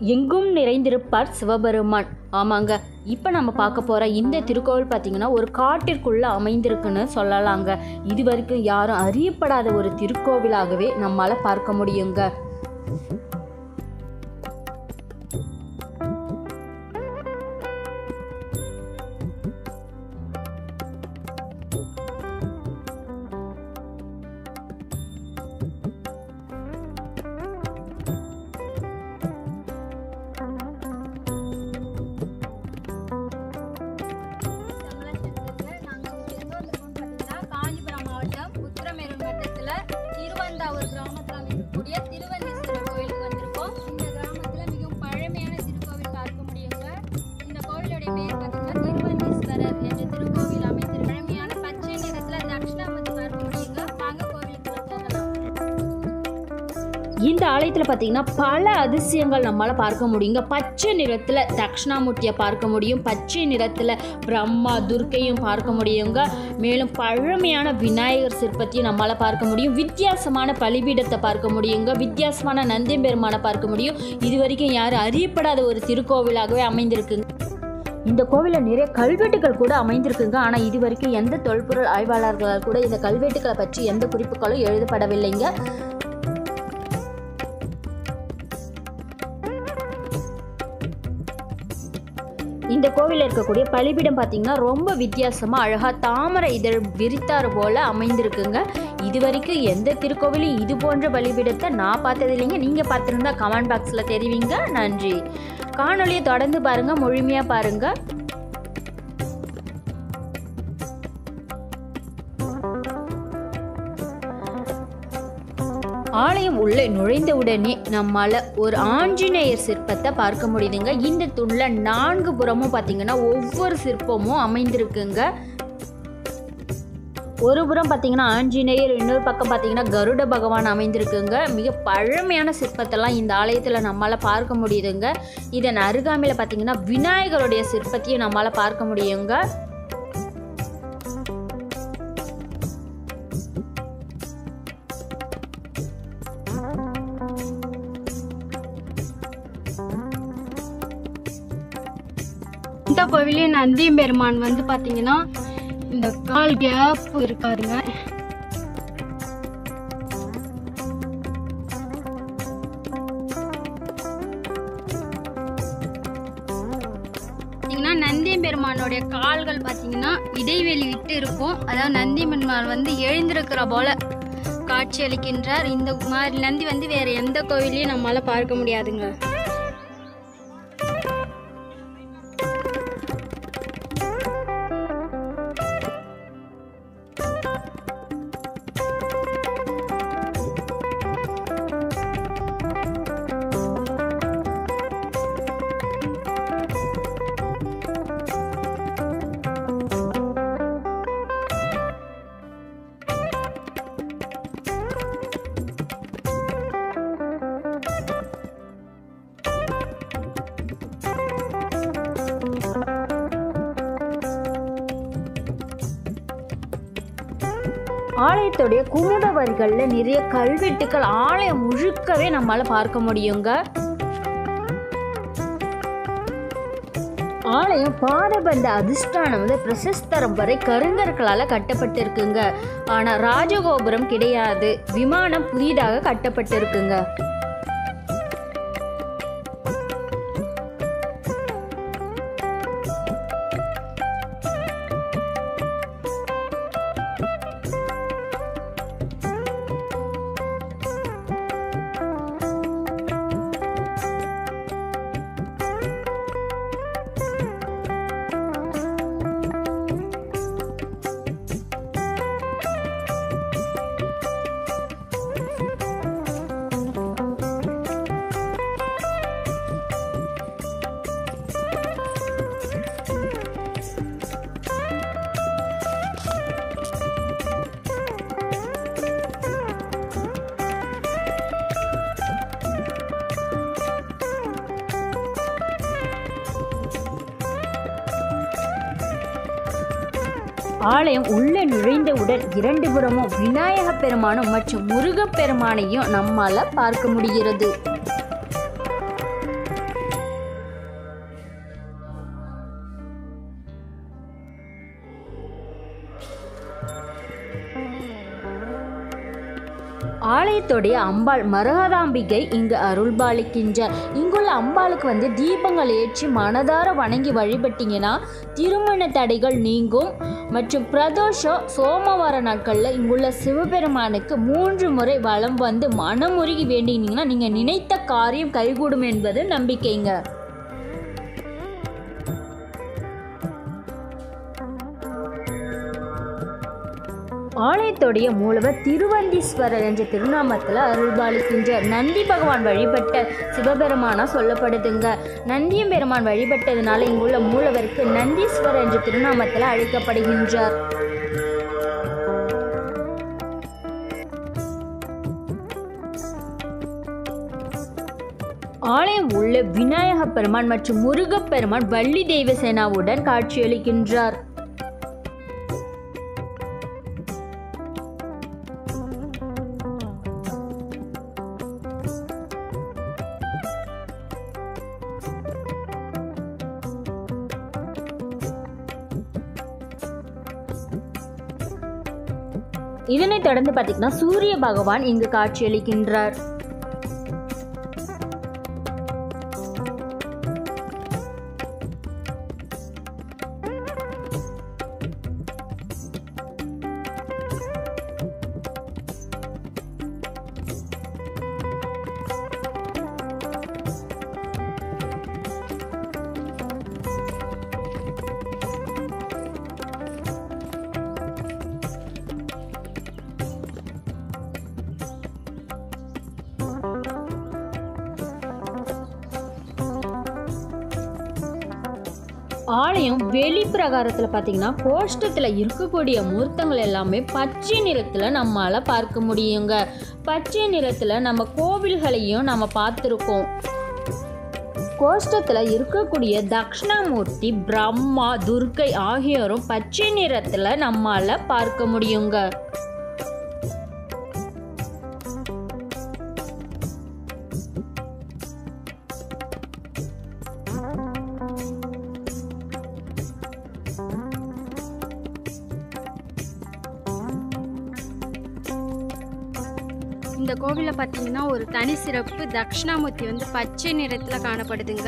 எங்கும் நிறைந்திருப்பார் சிவபெருமான் ஆமாங்க இப்போ நம்ம பார்க்க போகிற இந்த திருக்கோவில் பார்த்தீங்கன்னா ஒரு காட்டிற்குள்ளே அமைந்திருக்குன்னு சொல்லலாங்க இது வரைக்கும் யாரும் அறியப்படாத ஒரு திருக்கோவிலாகவே நம்மால் பார்க்க முடியுங்க காஞ்சிபுரம் மாவட்டம் உத்திரமேரூர் வட்டத்தில் திருவந்தாவூர் கிராமத்தில் இருக்கக்கூடிய திருவந்தீஸ்வரர் கோயிலுக்கு வந்திருக்கோம் இந்த கிராமத்தில் மிகவும் பழமையான திருக்கோவில் பார்க்க முடியுங்க இந்த கோவிலுடைய பெயர் பார்த்தீங்கன்னா திருவந்தீஸ்வரர் என்ற திருக்கோவில் அமைந்திருக்கு பழமையான பச்சை நிறத்தில் தட்சிணாமூர்த்தி பார்க்க முடியுங்க வாங்க கோவிலுக்குள்ள போகலாம் இந்த ஆலயத்தில் பார்த்தீங்கன்னா பல அதிசயங்கள் நம்மளால் பார்க்க முடியுங்க பச்சை நிறத்தில் தக்ஷணாமூர்த்தியை பார்க்க முடியும் பச்சை நிறத்தில் பிரம்மா துர்க்கையும் பார்க்க முடியுங்க மேலும் பழமையான விநாயகர் சிற்பத்தையும் நம்மளால் பார்க்க முடியும் வித்தியாசமான பலிபீடத்தை பார்க்க முடியுங்க வித்தியாசமான நந்தியம்பெருமானை பார்க்க முடியும் இது வரைக்கும் யாரும் அறியப்படாத ஒரு திருக்கோவிலாகவே அமைந்திருக்குங்க இந்த கோவிலில் நிறைய கல்வெட்டுகள் கூட அமைந்திருக்குங்க ஆனால் இது வரைக்கும் எந்த தொல்பொருள் ஆய்வாளர்களால் கூட இந்த கல்வெட்டுகளை பற்றி எந்த குறிப்புகளும் எழுதப்படவில்லைங்க இந்த கோவிலில் இருக்கக்கூடிய பலிபீடம் பார்த்தீங்கன்னா ரொம்ப வித்தியாசமாக அழகாக தாமரை இதழ் விரித்தாறு போல் அமைந்திருக்குங்க இது வரைக்கும் எந்த திருக்கோவிலும் இது போன்ற பலிபீடத்தை நான் பார்த்தது இல்லைங்க நீங்கள் பார்த்துருந்தா கமெண்ட் பாக்ஸில் தெரிவிங்க நன்றி காணொலியை தொடர்ந்து பாருங்கள் முழுமையாக பாருங்கள் ஆலயம் உள்ளே நுழைந்தவுடனே நம்மால் ஒரு ஆஞ்சநேயர் சிற்பத்தை பார்க்க முடியுதுங்க இந்த தூணில் நான்கு புறமும் பார்த்தீங்கன்னா ஒவ்வொரு சிற்பமும் அமைந்திருக்குங்க ஒரு புறம் பார்த்தீங்கன்னா ஆஞ்சநேயர் இன்னொரு பக்கம் பார்த்தீங்கன்னா கருட பகவான் அமைந்திருக்குங்க மிக பழமையான சிற்பத்தெல்லாம் இந்த ஆலயத்தில் நம்மளால் பார்க்க முடியுதுங்க இதன் அருகாமையில் பார்த்தீங்கன்னா விநாயகருடைய சிற்பத்தையும் நம்மளால் பார்க்க முடியுங்க இந்த கோவிலின் நந்தியம் பெருமான் வந்து பாத்தீங்கன்னா இந்த கால் கேப் இருக்காருங்க பார்த்தீங்கன்னா நந்தியம் பெருமானுடைய கால்கள் பார்த்தீங்கன்னா இடைவெளி விட்டு இருக்கும் அதாவது நந்தியம் பெருமான் வந்து எழுந்திருக்கிற போல காட்சி அளிக்கின்றார் இந்த மாதிரி நந்தி வந்து வேற எந்த கோவிலையும் நம்மளால பார்க்க முடியாதுங்க ஆலயத்துடைய குமுத வரிகளில் நிறைய கல்வெட்டுக்கள் ஆலயம் முழுக்கவே நம்மளால பார்க்க முடியுங்க ஆலயம் பாதபந்த அதிஷ்டானம் வந்து பிரசஸ்தரம் வரை கருங்கற்களால் கட்டப்பட்டிருக்குங்க ஆனால் ராஜகோபுரம் கிடையாது விமானம் புதிதாக கட்டப்பட்டிருக்குங்க ஆலயம் உள்ளே நுழைந்தவுடன் இரண்டு புறமும் விநாயக பெருமானும் மற்றும் முருகப் பெருமானையும் நம்மால பார்க்க முடிகிறது ஆலயத்துடைய அம்பாள் மரகதாம்பிகை இங்கு அருள்பாலிக்கின்றார் இங்குள்ள அம்பாளுக்கு வந்து தீபங்கள் ஏற்றி மனதார வணங்கி வழிபட்டீங்கன்னா திருமண தடைகள் நீங்கும் மற்றும் பிரதோஷம் சோமவார நாட்களில் இங்குள்ள சிவபெருமானுக்கு மூன்று முறை வலம் வந்து மனமுருகி வேண்டினீங்கன்னா நீங்கள் நினைத்த காரியம் கைகூடும் என்பது நம்பிக்கைங்க ஆலயத்துடைய மூலவர் திருவந்தீஸ்வரர் என்ற திருநாமத்தில் அருள்பாலிக்கின்றார் நந்தி பகவான் வழிபட்ட சிவபெருமானா சொல்லப்படுதுங்க நந்தியம் பெருமான் வழிபட்டதுனால இங்குள்ள மூலவருக்கு நந்தீஸ்வரர் என்ற திருநாமத்தில் அழைக்கப்படுகின்றார் ஆலயம் உள்ள விநாயக பெருமான் மற்றும் முருகப் பெருமான் வள்ளி தெய்வசேனாவுடன் காட்சியளிக்கின்றார் இதனைத் தொடர்ந்து பார்த்தீங்கன்னா சூரிய பகவான் இங்கு காட்சியளிக்கின்றார் ஆலயம் வெளி பிரகாரத்தில் பார்த்தீங்கன்னா கோஷ்டத்தில் இருக்கக்கூடிய மூர்த்தங்கள் எல்லாமே பச்சை நிறத்தில் நம்மளால் பார்க்க முடியுங்க பச்சை நிறத்தில் நம்ம கோவில்களையும் நம்ம பார்த்துருக்கோம் கோஷ்டத்தில் இருக்கக்கூடிய தக்ஷணாமூர்த்தி பிரம்மா துர்க்கை ஆகியோரும் பச்சை நிறத்தில் நம்மால் பார்க்க முடியுங்க இந்த கோவிலில் பார்த்தீங்கன்னா ஒரு தனி சிறப்பு தட்சிணாமூர்த்தி வந்து பச்சை நிறத்தில் காணப்படுதுங்க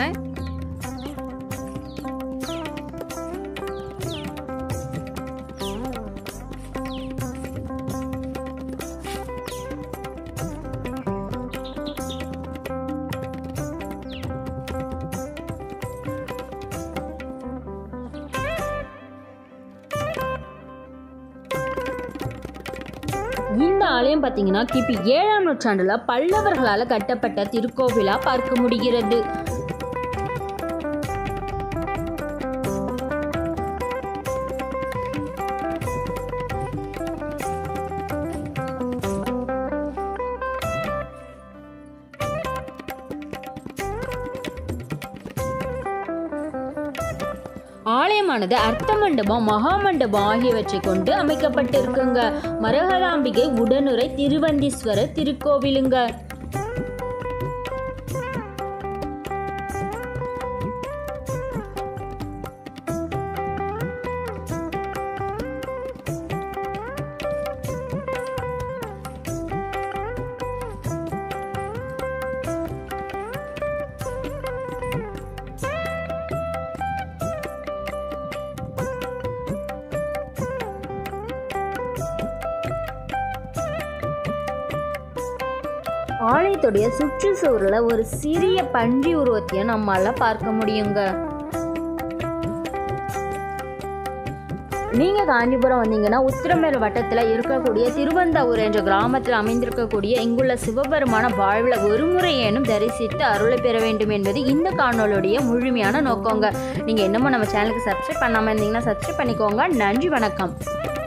இந்த ஆலயம் பார்த்தீங்கன்னா கிபி ஏழாம் நூற்றாண்டுல பல்லவர்களால் கட்டப்பட்ட திருக்கோவிலா பார்க்க முடிகிறது ஆலயமானது அர்த்த மண்டபம் மகா மண்டபம் ஆகியவற்றை கொண்டு அமைக்கப்பட்டிருக்குங்க மரகதாம்பிகை உடனுரை திருவந்தீஸ்வரர் திருக்கோவிலுங்க ஆலயத்துடைய சுற்றுச்சூழல ஒரு சிறிய பன்றி உருவத்தையும் நம்மால பார்க்க முடியுங்க நீங்க காஞ்சிபுரம் வந்தீங்கன்னா உத்திரமேறு வட்டத்துல இருக்கக்கூடிய திருவந்தாவூர் என்ற கிராமத்தில் அமைந்திருக்கக்கூடிய இங்குள்ள சிவபெருமான வாழ்வில் ஒரு முறையேனும் தரிசித்து அருளை பெற வேண்டும் என்பது இந்த காணொளியுடைய முழுமையான நோக்கங்க நீங்க என்னமோ நம்ம சேனலுக்கு சப்ஸ்கிரைப் பண்ணாம இருந்தீங்கன்னா சப்ஸ்கிரைப் பண்ணிக்கோங்க நன்றி வணக்கம்